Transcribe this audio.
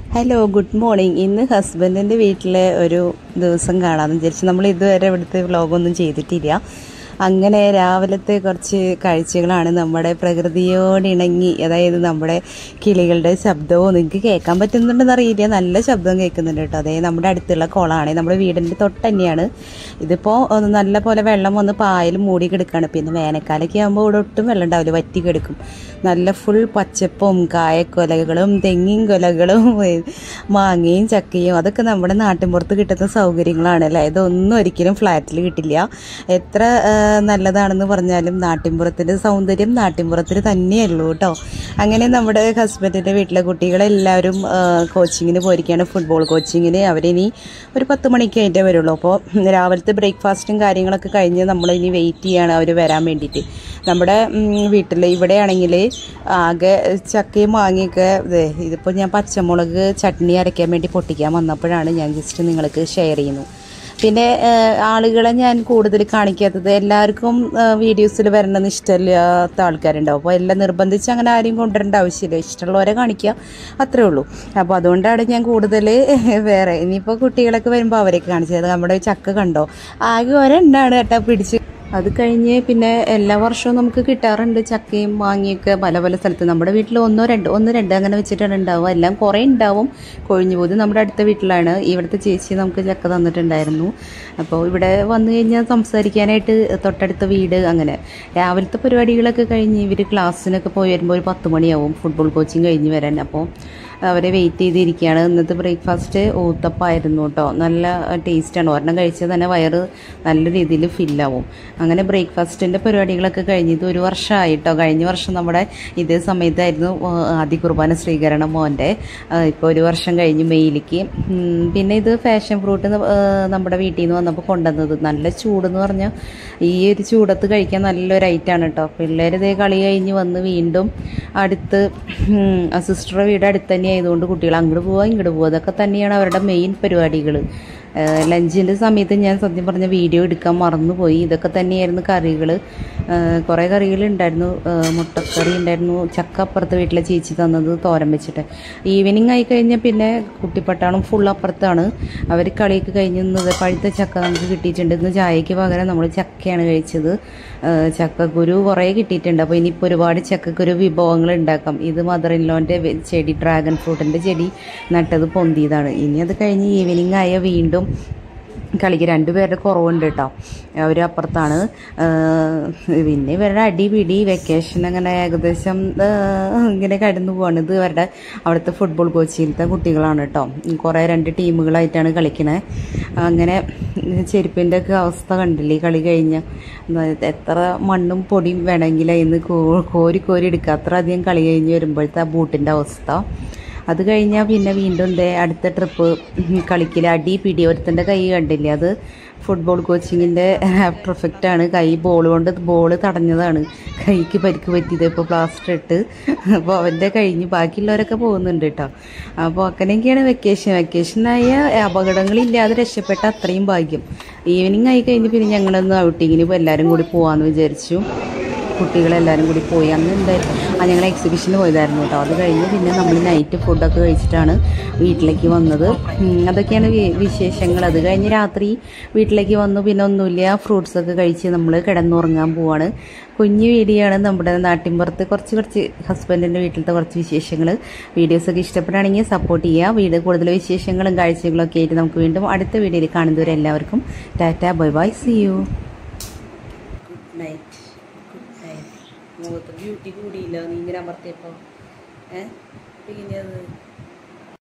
hello good morning ഇന്ന് ഹസ്ബൻഡിൻ്റെ വീട്ടിലെ ഒരു ദിവസം കാണാമെന്ന് വിചാരിച്ചു നമ്മൾ ഇതുവരെ ഇവിടുത്തെ വ്ലോഗൊന്നും ചെയ്തിട്ടില്ല അങ്ങനെ രാവിലത്തെ കുറച്ച് കാഴ്ചകളാണ് നമ്മുടെ പ്രകൃതിയോട് ഇണങ്ങി അതായത് നമ്മുടെ കിളികളുടെ ശബ്ദവും നിങ്ങൾക്ക് കേൾക്കാൻ പറ്റുന്നുണ്ടെന്ന് അറിയില്ല നല്ല ശബ്ദം കേൾക്കുന്നുണ്ട് കേട്ടോ അതായത് നമ്മുടെ അടുത്തുള്ള കുളമാണ് നമ്മുടെ വീടിൻ്റെ തൊട്ട് തന്നെയാണ് ഇതിപ്പോൾ നല്ല പോലെ വെള്ളം വന്ന് പായൽ മൂടി കിടക്കുകയാണ് പിന്നെ വേനൽക്കാലൊക്കെ ആകുമ്പോൾ ഇവിടെ ഒട്ടും വെള്ളം ഉണ്ടാവില്ല വറ്റി കിടക്കും നല്ല ഫുൾ പച്ചപ്പും കായക്കൊലകളും തെങ്ങിൻ കൊലകളും മാങ്ങയും ചക്കയും അതൊക്കെ നമ്മുടെ നാട്ടിൻപുറത്ത് കിട്ടുന്ന സൗകര്യങ്ങളാണ് അല്ലേ ഇതൊന്നും ഒരിക്കലും ഫ്ലാറ്റിൽ കിട്ടില്ല എത്ര ആ, നല്ലതാണെന്ന് പറഞ്ഞാലും നാട്ടിൻപുറത്തിൻ്റെ സൗന്ദര്യം നാട്ടിൻപുറത്തിൽ തന്നെയുള്ളൂ കേട്ടോ അങ്ങനെ നമ്മുടെ ഹസ്ബൻഡിൻ്റെ വീട്ടിലെ കുട്ടികളെല്ലാവരും ആ, കോച്ചിങ്ങിന് പോയിരിക്കുകയാണ് ഫുട്ബോൾ കോച്ചിങ്ങിന് അവരിനി ഒരു പത്ത് മണിക്ക് കഴിഞ്ഞിട്ടേ വരുള്ളൂ അപ്പോൾ രാവിലത്തെ ബ്രേക്ക്ഫാസ്റ്റും കാര്യങ്ങളൊക്കെ കഴിഞ്ഞ് നമ്മളിനി വെയിറ്റ് ചെയ്യാണ് അവർ വരാൻ വേണ്ടിയിട്ട് നമ്മുടെ വീട്ടിൽ ഇവിടെയാണെങ്കിൽ ആകെ ചക്കയും മാങ്ങയൊക്കെ ദേ ഇതിപ്പോൾ ഞാൻ പച്ചമുളക് ചട്നി അരയ്ക്കാൻ വേണ്ടി പൊട്ടിക്കാൻ വന്നപ്പോഴാണ് ഞാൻ ജസ്റ്റ് നിങ്ങൾക്ക് ഷെയർ ചെയ്യുന്നു പിന്നെ ഏഹ്, ആളുകളെ ഞാൻ കൂടുതൽ കാണിക്കാത്തത് എല്ലാവർക്കും വീഡിയോസിൽ വരണമെന്ന് ഇഷ്ടമില്ലാത്ത ആൾക്കാരുണ്ടാവും അപ്പോൾ എല്ലാം നിർബന്ധിച്ച് അങ്ങനെ ആരെയും കൊണ്ടുവരേണ്ട ആവശ്യമില്ല ഇഷ്ടമുള്ളവരെ കാണിക്കുക അത്രേ ഉള്ളൂ അപ്പോൾ അതുകൊണ്ടാണ് ഞാൻ കൂടുതൽ വേറെ ഇനിയിപ്പോൾ കുട്ടികളൊക്കെ വരുമ്പോൾ അവരൊക്കെ കാണിച്ചത് നമ്മുടെ ചക്ക കണ്ടോ ആകെ ഒരെണ്ണാണ് കേട്ടോ പിടിച്ച് അത് കഴിഞ്ഞ് പിന്നെ എല്ലാ വർഷവും നമുക്ക് കിട്ടാറുണ്ട് ചക്കയും മാങ്ങയൊക്കെ പല പല സ്ഥലത്ത് നമ്മുടെ വീട്ടിൽ ഒന്നോ രണ്ടോ ഒന്ന് രണ്ട് അങ്ങനെ വെച്ചിട്ടാണ് ഉണ്ടാവുക എല്ലാം കുറേ ഉണ്ടാവും കൊഴിഞ്ഞു പോകുന്നത് നമ്മുടെ അടുത്ത വീട്ടിലാണ് ഇവിടുത്തെ ചേച്ചി നമുക്ക് ചക്ക തന്നിട്ടുണ്ടായിരുന്നു അപ്പോൾ ഇവിടെ വന്നു കഴിഞ്ഞാൽ സംസാരിക്കാനായിട്ട് തൊട്ടടുത്ത വീട് അങ്ങനെ രാവിലത്തെ പരിപാടികളൊക്കെ കഴിഞ്ഞ് ഇവർ ക്ലാസ്സിനൊക്കെ പോയി വരുമ്പോൾ ഒരു പത്ത് മണിയാവും ഫുട്ബോൾ കോച്ചിങ് കഴിഞ്ഞ് വരാൻ അപ്പോൾ അവരെ വെയിറ്റ് ചെയ്തിരിക്കുകയാണ് ഇന്നത്തെ ബ്രേക്ക്ഫാസ്റ്റ് ഊത്തപ്പായിരുന്നു കേട്ടോ നല്ല ടേസ്റ്റാണ് ഒരെണ്ണം കഴിച്ചാൽ തന്നെ വയറ് നല്ല രീതിയിൽ ഫില്ലാവും അങ്ങനെ ബ്രേക്ക്ഫാസ്റ്റിൻ്റെ പരിപാടികളൊക്കെ കഴിഞ്ഞ് ഇത് ഒരു വർഷമായിട്ടോ കഴിഞ്ഞ വർഷം നമ്മുടെ ഇതേ സമയത്തായിരുന്നു ആ, ആദ്യ കുർബാന സ്വീകരണം മോൻ്റെ ഇപ്പോൾ ഒരു വർഷം കഴിഞ്ഞ് മെയിലേക്ക് ഉം, പിന്നെ ഇത് ഫാഷൻ ഫ്രൂട്ട് നമ്മുടെ വീട്ടിൽ നിന്ന് വന്നപ്പോൾ കൊണ്ടുവന്നത് നല്ല ചൂടെന്ന് പറഞ്ഞാൽ ഈ ഒരു ചൂടത്ത് കഴിക്കാൻ നല്ലൊരു ഐറ്റാണ് കേട്ടോ പിള്ളേർ ഇതേ കളി കഴിഞ്ഞ് വന്ന് വീണ്ടും അടുത്ത് സിസ്റ്ററുടെ വീട് അടുത്ത് തന്നെ ആയതുകൊണ്ട് കുട്ടികൾ അങ്ങോട്ട് പോവുക ഇങ്ങോട്ട് പോവുക അതൊക്കെ തന്നെയാണ് അവരുടെ മെയിൻ പരിപാടികൾ ലഞ്ചിൻ്റെ സമയത്ത് ഞാൻ സത്യം പറഞ്ഞ വീഡിയോ എടുക്കാൻ മറന്നുപോയി ഇതൊക്കെ തന്നെയായിരുന്നു കറികൾ കുറേ കറികളുണ്ടായിരുന്നു ആ, മുട്ടക്കറി ഉണ്ടായിരുന്നു ചക്ക അപ്പുറത്ത് വീട്ടിലെ ചേച്ചി തന്നത് തോരൻ വെച്ചിട്ട് ഈവനിങ് ആയി കഴിഞ്ഞാൽ പിന്നെ കുട്ടിപ്പട്ടാളം ഫുൾ അപ്പുറത്താണ് അവർ കളിയൊക്കെ കഴിഞ്ഞ് ഇന്നത് പഴുത്ത ചക്ക നമുക്ക് കിട്ടിയിട്ടുണ്ട് ഇന്ന് ചായക്ക് പകരം നമ്മൾ ചക്കയാണ് കഴിച്ചത് ആ, ചക്കക്കുരു കുറേ കിട്ടിയിട്ടുണ്ട് അപ്പോൾ ഇനിയിപ്പോൾ ഒരുപാട് ചക്കക്കുരു വിഭവങ്ങൾ ഉണ്ടാക്കാം ഇത് മദർ ഇൻലോൻ്റെ ചെടി ഡ്രാഗൺ ഫ്രൂട്ടിൻ്റെ ചെടി നട്ടത് പൊന്തിയതാണ് ഇനി അത് കഴിഞ്ഞ് ഈവനിങ് ആയ വീണ്ടും കളിക്ക് രണ്ടുപേരുടെ കുറവുണ്ട് കേട്ടോ അവർ അപ്പുറത്താണ് ആഹ് പിന്നെ ഇവരുടെ അടി പിടി വെക്കേഷൻ അങ്ങനെ ഏകദേശം ആഹ് ഇങ്ങനെ കടന്നു പോവാണ് ഇത് ഇവരുടെ അവിടുത്തെ ഫുട്ബോൾ കോച്ചിലത്തെ കുട്ടികളാണ് കേട്ടോ കുറേ രണ്ട് ടീമുകളായിട്ടാണ് കളിക്കണേ അങ്ങനെ ചെരുപ്പിൻ്റെ ഒക്കെ അവസ്ഥ കണ്ടില്ലേ ഈ കളി കഴിഞ്ഞ് എത്ര മണ്ണും പൊടിയും വേണമെങ്കിൽ ഇന്ന് കോരി കോരി എടുക്കുക അത്ര അധികം കളി കഴിഞ്ഞ് വരുമ്പോഴത്തെ ആ ബൂട്ടിൻ്റെ അവസ്ഥ അത് കഴിഞ്ഞാൽ പിന്നെ വീണ്ടും ദേ അടുത്ത ട്രിപ്പ് കളിക്കൽ അടി പിടി ഒരുത്തൻ്റെ കൈ കണ്ടില്ലേ അത് ഫുട്ബോൾ കോച്ചിങ്ങിൻ്റെ ആഫ്റ്റർ എഫക്റ്റ് ആണ് കൈ ബോൾ കൊണ്ട് ബോൾ തടഞ്ഞതാണ് കൈക്ക് പരിക്ക് പറ്റിയത് ഇപ്പോൾ പ്ലാസ്റ്റർ ഇട്ട് അപ്പോൾ അവൻ്റെ കഴിഞ്ഞ് ബാക്കിയുള്ളവരൊക്കെ പോകുന്നുണ്ട് കേട്ടോ അപ്പോൾ അങ്ങനെയൊക്കെയാണ് വെക്കേഷൻ വെക്കേഷനായ അപകടങ്ങളില്ലാതെ രക്ഷപ്പെട്ട അത്രയും ഭാഗ്യം ഈവനിങ് ആയി കഴിഞ്ഞ് പിന്നെ ഞങ്ങളൊന്ന് ഔട്ടിങ്ങിന് ഇപ്പോൾ എല്ലാവരും കൂടി പോകാമെന്ന് വിചാരിച്ചു കുട്ടികളെല്ലാവരും കൂടി പോയി അന്ന് എന്തായാലും ആ ഞങ്ങൾ എക്സിബിഷന് പോയതായിരുന്നു കേട്ടോ അത് കഴിഞ്ഞ് പിന്നെ നമ്മൾ നൈറ്റ് ഫുഡൊക്കെ കഴിച്ചിട്ടാണ് വീട്ടിലേക്ക് വന്നത് ഉം, അതൊക്കെയാണ് വി- വിശേഷങ്ങൾ അത് കഴിഞ്ഞ് രാത്രി വീട്ടിലേക്ക് വന്നു പിന്നെ ഒന്നുമില്ല ഫ്രൂട്ട്സൊക്കെ കഴിച്ച് നമ്മൾ കിടന്നുറങ്ങാൻ പോവാണ് കുഞ്ഞു വീഡിയോ ആണ് നമ്മുടെ നാട്ടിൻപുറത്ത് കുറച്ച് കുറച്ച് ഹസ്ബൻഡിൻ്റെ വീട്ടിലത്തെ കുറച്ച് വിശേഷങ്ങൾ വീഡിയോസൊക്കെ ഇഷ്ടപ്പെടുകയാണെങ്കിൽ സപ്പോർട്ട് ചെയ്യുക വീട് കൂടുതൽ വിശേഷങ്ങളും കാഴ്ചകളും ഒക്കെ ആയിട്ട് നമുക്ക് വീണ്ടും അടുത്ത വീഡിയോയിൽ കാണുന്നവരെ എല്ലാവർക്കും tata bye bye see you good night good night മുഖത്ത് ബ്യൂട്ടി കൂടിയില്ല നീ ഇങ്ങനെ അമർത്തിയപ്പോൾ ഏഹ് പിന്നെ അത്